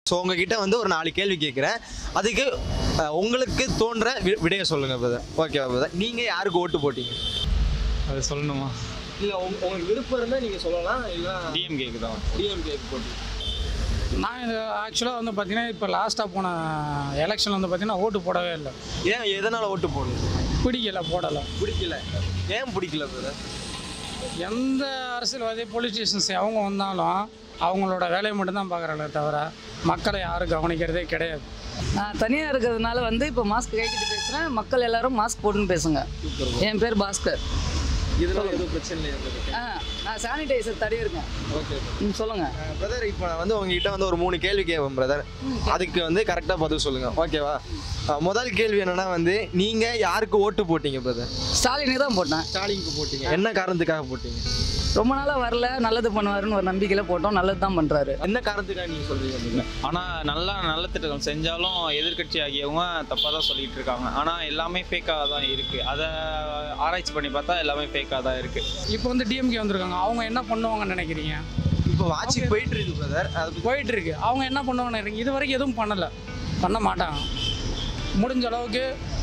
So உங்ககிட்ட வந்து ஒரு நாலு கேள்வி கேட்குறேன் அதுக்கு அஹ், உங்களுக்கு தோன்ற வி- விடையை சொல்லுங்கள் பிரதர் ஓகேவா பிரதர் நீங்கள் யாருக்கு ஓட்டு போட்டீங்க அது சொல்லணுமா இல்லை உங்களுக்கு விருப்பம் இருந்தால் நீங்கள் சொல்லலாம் இல்லை டிஎம்கேக்கு தான் டிஎம்கேக்கு போட்டீங்க நான் இது ஆக்சுவலாக வந்து பார்த்தீங்கன்னா இப்போ லாஸ்ட்டாக போன எலெக்ஷன் வந்து பார்த்தீங்கன்னா ஓட்டு போடவே இல்லை ஏன் எதனால் ஓட்டு போடணும் பிடிக்கல போடலை பிடிக்கல ஏன் பிடிக்கல பிரதர் எந்த அரசியல்வாதி பொலிட்டீஷியன்ஸ் அவங்க வந்தாலும் அவங்களோட வேலையை மட்டும்தான் பார்க்குறாங்களே தவிர மக்களை யாரும் கவனிக்கிறதே கிடையாது நான் தனியாக இருக்கிறதுனால வந்து இப்போ மாஸ்க் கைக்கிட்டு பேசுகிறேன் மக்கள் எல்லாரும் மாஸ்க் போட்டுன்னு பேசுங்க என் பேர் பாஸ்கர் இதெல்லாம் எதுவும் பிரச்சனை இல்லை பிரதர் ஆ நான் சானிடைசர் தடவி இருக்கேன் ஓகே ம் சொல்லுங்கள் பிரதர் இப்போ நான் வந்து உங்ககிட்ட வந்து ஒரு மூணு கேள்வி கேட்பேன் பிரதர் அதுக்கு வந்து கரெக்டாக பதில் சொல்லுங்க ஓகேவா அஹ், முதல் கேள்வி என்னன்னா வந்து நீங்க யாருக்கு ஓட்டு போட்டீங்க பிரதர் ஸ்டாலினுக்கு தான் போட்டேன் ஸ்டாலினுக்கு போட்டீங்க என்ன காரணத்துக்காக போட்டீங்க ரொம்ப நாளாக வரல நல்லது பண்ணுவாருன்னு ஒரு நம்பிக்கையில் போட்டோம் நல்லது தான் பண்ணுறாரு என்ன காரணத்துக்காக நீங்க சொல்றீங்க brother? ஆனால் நல்லா நல்ல திட்டங்கள் செஞ்சாலும் எதிர்க்கட்சி ஆகியவங்க தப்பாக தான் சொல்லிட்டு இருக்காங்க ஆனால் எல்லாமே ஃபேக்காக தான் இருக்குது அதை ஆராய்ச்சி பண்ணி பார்த்தா எல்லாமே ஃபேக்காக தான் இருக்குது இப்போ வந்து டிஎம்கே வந்திருக்காங்க அவங்க என்ன பண்ணுவாங்கன்னு நினைக்கிறீங்க இப்போ ஆட்சி போயிட்டு இருக்கு பிரதர் அது போயிட்டு இருக்கு அவங்க என்ன பண்ணுவாங்கன்னு நினைக்கிறீங்க இது வரைக்கும் எதுவும் பண்ணலை பண்ண மாட்டாங்க முடிஞ்ச அளவுக்கு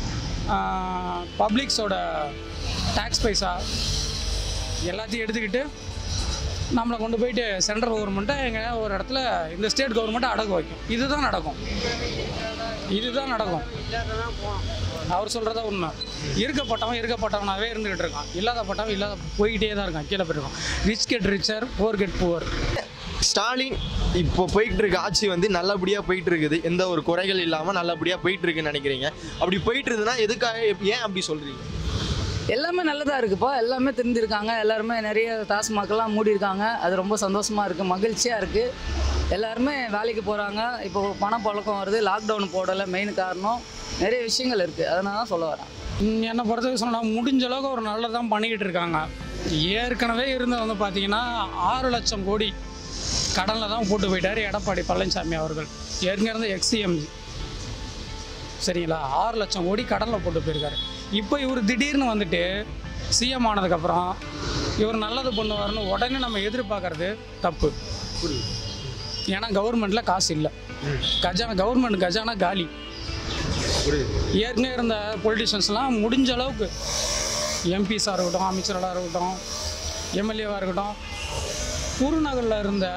பப்ளிக்ஸோட டேக்ஸ் பைசா எல்லாத்தையும் எடுத்துக்கிட்டு நம்மளை கொண்டு போயிட்டு சென்ட்ரல் கவர்மெண்ட்டை எங்கே ஒரு இடத்துல இந்த ஸ்டேட் கவர்மெண்ட்டை அடகு வைக்கும் இதுதான் நடக்கும் இதுதான் நடக்கும் அவர் சொல்கிறதா உண்மை இருக்கப்பட்டவன் இருக்கப்பட்டவனாகவே இருந்துகிட்டு இருக்கான் இல்லாதப்பட்டவன் இல்லாத போய்கிட்டே தான் இருக்கான் கீழே போயிருக்கான் rich get richer poor get poor Stalin இப்போ போயிட்டு இருக்க ஆட்சி வந்து நல்லபடியா போயிட்டு இருக்குது எந்த ஒரு குறைகள் இல்லாம நல்லபடியா போயிட்டு இருக்குன்னு நினைக்கிறீங்க அப்படி போயிட்டு இருந்ததுன்னா எதுக்காக ஏன் அப்படி சொல்றீங்க எல்லாமே நல்லதாக இருக்குப்பா எல்லாமே தெரிஞ்சிருக்காங்க எல்லாருமே நிறைய டாஸ்மாக்கெல்லாம் மூடி இருக்காங்க அது ரொம்ப சந்தோஷமாக இருக்குது மகிழ்ச்சியாக இருக்குது எல்லாருமே வேலைக்கு போகிறாங்க இப்போ பணப்பழக்கம் வருது லாக்டவுன் போடலை மெயின் காரணம் நிறைய விஷயங்கள் இருக்குது அதனால தான் சொல்ல வரேன் ம், என்னை பொறுத்தவரைக்கும் சொன்னால் முடிஞ்ச அளவுக்கு ஒரு நல்லதான் பண்ணிக்கிட்டு இருக்காங்க ஏற்கனவே இருந்து வந்து பார்த்தீங்கன்னா ஆறு லட்சம் கோடி கடனில் தான் போட்டு போயிட்டார் எடப்பாடி பழனிசாமி அவர்கள் ஏற்கனவே இருந்த எக்ஸிஎம்ஜி சரிங்களா ஆறு லட்சம் கோடி கடனில் போட்டு போயிருக்காரு இப்போ இவர் திடீர்னு வந்துட்டு சிஎம் ஆனதுக்கப்புறம் இவர் நல்லது பண்ணுவார்னு உடனே நம்ம எதிர்பார்க்கறது தப்பு ஏன்னா கவர்மெண்ட்டில் காசு இல்லை கஜானா கவர்மெண்ட் கஜானா காலி ஏற்கனவே இருந்த பொலிட்டிஷியன்ஸ்லாம் முடிஞ்ச அளவுக்கு எம்பிஸாக இருக்கட்டும் அமைச்சர்களாக இருக்கட்டும் எம்எல்ஏவாக இருக்கட்டும் குருநகரில் இருந்த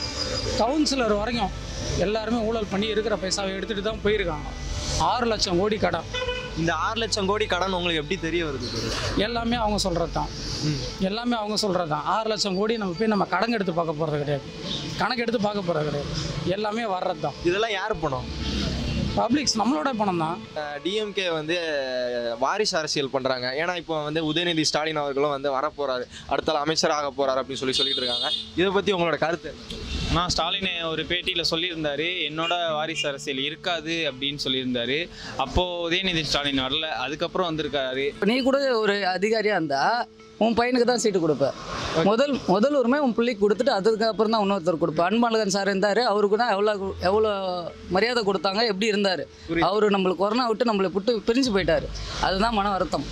கவுன்சிலர் வரைக்கும் எல்லாருமே ஊழல் பண்ணி இருக்கிற பைசாவை எடுத்துகிட்டு தான் போயிருக்காங்க ஆறு லட்சம் கோடி கடன் இந்த ஆறு லட்சம் கோடி கடன் உங்களுக்கு எப்படி தெரிய வருது brother? எல்லாமே அவங்க சொல்கிறது தான் எல்லாமே அவங்க சொல்கிறது தான் ஆறு லட்சம் கோடி நம்ம போய் நம்ம கணக்கு எடுத்து பார்க்க போகிறது கிடையாது கணக்கு எடுத்து பார்க்க போகிறது கிடையாது எல்லாமே வர்றது தான் இதெல்லாம் யார் பணம் பப்ளிக்ஸ் நம்மளோட பணம் தான் டிஎம்கே வந்து அஹ், வாரிசு அரசியல் பண்றாங்க ஏன்னா இப்போ வந்து உதயநிதி ஸ்டாலின் அவர்களும் வந்து வரப்போறாரு அடுத்த அமைச்சர் ஆக போறாரு அப்படின்னு சொல்லி சொல்லிட்டு இருக்காங்க இதை பத்தி உங்களோட கருத்து என்ன? ஆனால் ஸ்டாலின் ஒரு பேட்டியில் சொல்லியிருந்தாரு என்னோட வாரிசு அரசியல் இருக்காது அப்படின்னு சொல்லியிருந்தாரு அப்போது உதயநிதி ஸ்டாலின் வரல அதுக்கப்புறம் வந்திருக்காரு இப்போ நீ கூட ஒரு அதிகாரியாக இருந்தா உன் பையனுக்கு தான் சீட்டு கொடுப்ப முதல் முதல் உரிமை உன் பிள்ளைக்கு கொடுத்துட்டு அதுக்கப்புறம் தான் இன்னொருத்தர் கொடுப்பேன் அன்பழகன் சார் இருந்தார் அவருக்கு தான் எவ்வளோ எவ்வளோ மரியாதை கொடுத்தாங்க எப்படி இருந்தார் அவர் நம்மளுக்கு கொரோனா விட்டு நம்மளை விட்டு பிரிஞ்சு போயிட்டார் அதுதான் மன வருத்தம்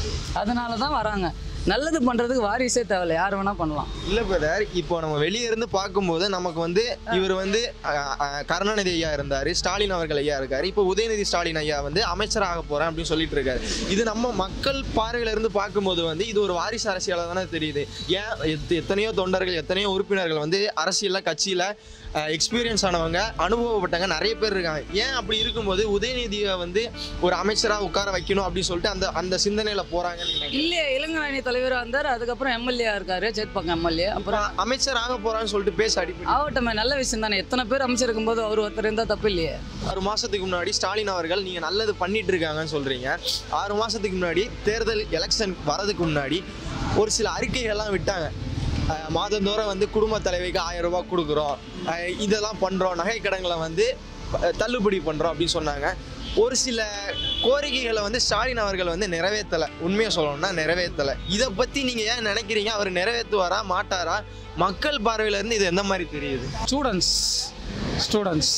அதனால தான் வராங்க நல்லது பண்ணுறதுக்கு வாரிசே தேவையில்ல யார் வேணால் பண்ணலாம் இல்ல பிரதர் இப்போ நம்ம வெளியே இருந்து பார்க்கும்போது நமக்கு வந்து இவர் வந்து அஹ், அஹ், கருணாநிதி ஐயா இருந்தாரு ஸ்டாலின் அவர்கள் ஐயா இருக்காரு இப்போ உதயநிதி ஸ்டாலின் ஐயா வந்து அமைச்சராக போறேன் அப்படின்னு சொல்லிட்டு இருக்காரு இது நம்ம மக்கள் பார்வையில இருந்து பார்க்கும்போது வந்து இது ஒரு வாரிசு அரசியலாக தானே தெரியுது ஏன் எத்த- எத்தனையோ தொண்டர்கள் எத்தனையோ உறுப்பினர்கள் வந்து அரசியல்ல கட்சியில எக்ஸ்பீரியன்ஸ் ஆனவங்க அனுபவப்பட்டவங்க நிறைய பேர் இருக்காங்க ஏன் அப்படி இருக்கும்போது உதயநிதியை வந்து ஒரு அமைச்சராக உட்கார வைக்கணும் அப்படின்னு சொல்லிட்டு அந்த அந்த சிந்தனையில போறாங்கன்னு நினைக்கிறேன் இல்லையே இளைஞரணி தலைவராக இருந்தார் அதுக்கப்புறம் எம்எல்ஏ இருக்காரு சேத்பாக்கம் எம்எல்ஏ அப்புறம் அப்புறம் அமைச்சர் ஆக போறான்னு சொல்லிட்டு பேச அடிப்படை ஆகட்டுமே நல்ல விஷயம் தானே எத்தனை பேர் அமைச்சர் இருக்கும்போது அவர் ஒருத்தர் இருந்தால் தப்பு இல்லையே ஆறு மாசத்துக்கு முன்னாடி ஸ்டாலின் அவர்கள் நீங்க நல்லது பண்ணிட்டு இருக்காங்கன்னு சொல்றீங்க ஆறு மாசத்துக்கு முன்னாடி தேர்தல் எலெக்ஷன் வரதுக்கு முன்னாடி ஒரு சில அறிக்கைகள்லாம் விட்டாங்க அஹ் மாதந்தோறும் வந்து குடும்ப தலைவிக்கு ஆயிரம் ரூபாய் கொடுக்குறோம் அஹ் இதெல்லாம் பண்றோம் நகை கடன்களை வந்து அஹ் தள்ளுபடி பண்றோம் அப்படின்னு சொன்னாங்க ஒரு சில கோரிக்கைகளை வந்து ஸ்டாலின் அவர்கள் வந்து நிறைவேற்றலை உண்மையை சொல்லணும்னா நிறைவேற்றலை இதை பத்தி நீங்க ஏன் நினைக்கிறீங்க அவர் நிறைவேற்றுவாரா மாட்டாரா மக்கள் பார்வையில இருந்து இது எந்த மாதிரி தெரியுது ஸ்டூடெண்ட்ஸ் ஸ்டூடெண்ட்ஸ்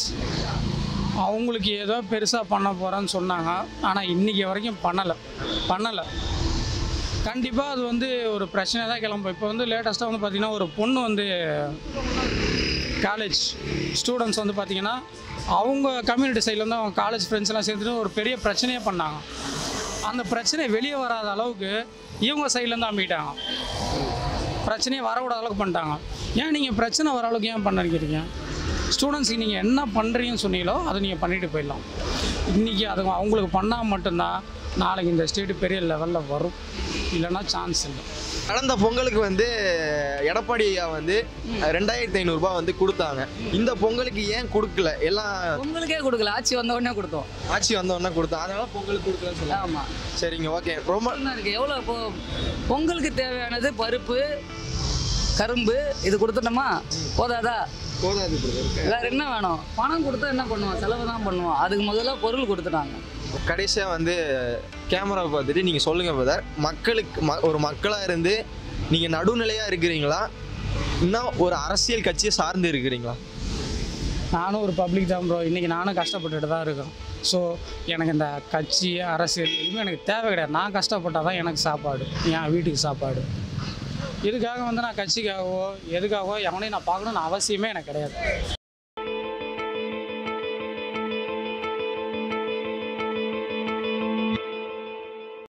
அவங்களுக்கு ஏதோ பெருசாக பண்ண போகிறேன்னு சொன்னாங்க ஆனால் இன்றைக்கி வரைக்கும் பண்ணலை பண்ணலை கண்டிப்பாக அது வந்து ஒரு பிரச்சனை தான் கிளம்பும் இப்போ வந்து லேட்டஸ்ட்டாக வந்து பார்த்திங்கன்னா ஒரு பொண்ணு வந்து காலேஜ் ஸ்டூடெண்ட்ஸ் வந்து பார்த்திங்கன்னா அவங்க கம்யூனிட்டி சைட்லேருந்து அவங்க காலேஜ் ஃப்ரெண்ட்ஸ்லாம் சேர்ந்துட்டு ஒரு பெரிய பிரச்சனையே பண்ணாங்க அந்த பிரச்சனை வெளியே வராத அளவுக்கு இவங்க சைட்லேருந்து அம்பிட்டாங்க பிரச்சனையே வரவிடாத அளவுக்கு பண்ணிட்டாங்க ஏன் நீங்கள் பிரச்சனை வர அளவுக்கு ஏன் பண்ணிருக்கிறீங்க ஸ்டூடெண்ட்ஸுக்கு நீங்கள் என்ன பண்ணுறீங்கன்னு சொன்னீங்களோ அதை நீங்கள் பண்ணிட்டு போயிடலாம் இன்றைக்கி அது அவங்களுக்கு பண்ணால் மட்டும்தான் நாளைக்கு இந்த ஸ்டேட்டு பெரிய லெவலில் வரும் இல்லைன்னா சான்ஸ் இல்லை கடந்த பொங்கலுக்கு வந்து எடப்பாடி ஐயா வந்து ரெண்டாயிரத்தி ஐநூறுரூபா வந்து கொடுத்தாங்க இந்த பொங்கலுக்கு ஏன் கொடுக்கல எல்லாம் உங்களுக்கே கொடுக்கல ஆட்சி வந்த உடனே கொடுத்தோம் ஆட்சி வந்தோடனே கொடுத்தா அதனால பொங்கலுக்கு கொடுக்கலன்னு சொல்லுவாங்க ஆமாம் சரிங்க ஓகே ரொம்ப என்ன இருக்கு எவ்வளோ இப்போ பொங்கலுக்கு தேவையானது பருப்பு கரும்பு இது கொடுத்துட்டோமா போதாதா போதாது brother. வேற என்ன வேணும் பணம் கொடுத்தா என்ன பண்ணுவோம் செலவு தான் பண்ணுவோம் அதுக்கு முதல்ல பொருள் கொடுத்துட்டாங்க கடைசியாக வந்து கேமராவை பார்த்துட்டு நீங்கள் சொல்லுங்கள் பிரதர் மக்களுக்கு ம ஒரு மக்களாக இருந்து நீங்கள் நடுநிலையாக இருக்கிறீங்களா இன்னும் ஒரு அரசியல் கட்சியை சார்ந்து இருக்கிறீங்களா நானும் ஒரு பப்ளிக் தான் ப்ரோ இன்றைக்கி நானும் கஷ்டப்பட்டுட்டு தான் இருக்கேன் ஸோ எனக்கு இந்த கட்சி அரசியல் எதுவுமே எனக்கு தேவை கிடையாது நான் கஷ்டப்பட்டால் தான் எனக்கு சாப்பாடு என் வீட்டுக்கு சாப்பாடு இதுக்காக வந்து நான் கட்சிக்காகவோ எதுக்காகவோ எவனையும் நான் பார்க்கணும்னு அவசியமே எனக்கு கிடையாது